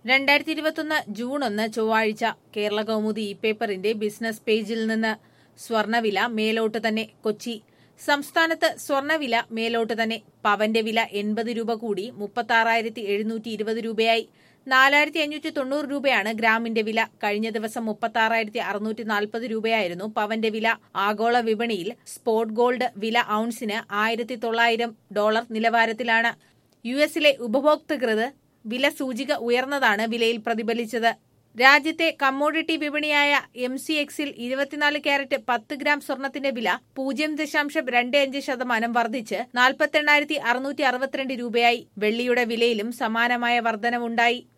രണ്ടായിരത്തി ഇരുപത്തൊന്ന് ജൂൺ ഒന്ന് ചൊവ്വാഴ്ച കേരള കൗമുദി ഇ പേപ്പറിന്റെ ബിസിനസ് പേജിൽ നിന്ന് സ്വർണവില മേലോട്ട് തന്നെ കൊച്ചി സംസ്ഥാനത്ത് സ്വർണവില മേലോട്ട് തന്നെ പവന്റെ വില എൺപത് രൂപ കൂടി മുപ്പത്തി ആറായിരത്തി എഴുന്നൂറ്റി ഇരുപത് രൂപയായി നാലായിരത്തി അഞ്ഞൂറ്റി തൊണ്ണൂറ് രൂപയാണ് ഗ്രാമിന്റെ വില കഴിഞ്ഞ ദിവസം മുപ്പത്തി ആറായിരത്തി അറുന്നൂറ്റി നാൽപ്പത് രൂപയായിരുന്നു പവന്റെ വില ആഗോള വിപണിയിൽ സ്പോട്ട് ഗോൾഡ് വില ഔൺസിന് ആയിരത്തി തൊള്ളായിരം ഡോളർ നിലവാരത്തിലാണ് യു എസിലെ ഉപഭോക്തൃകൃത് വില സൂചിക ഉയർന്നതാണ് വിലയിൽ പ്രതിഫലിച്ചത് രാജ്യത്തെ കമ്മോഡിറ്റി വിപണിയായ എം സി എക്സിൽ ഇരുപത്തിനാല് ക്യാരറ്റ് പത്ത് ഗ്രാം സ്വർണത്തിന്റെ വില പൂജ്യം ദശാംശം രണ്ട് അഞ്ച് ശതമാനം വർദ്ധിച്ച് നാൽപ്പത്തി എണ്ണായിരത്തി അറുന്നൂറ്റി അറുപത്തിരണ്ട് രൂപയായി വെള്ളിയുടെ വിലയിലും സമാനമായ വർധനവുണ്ടായി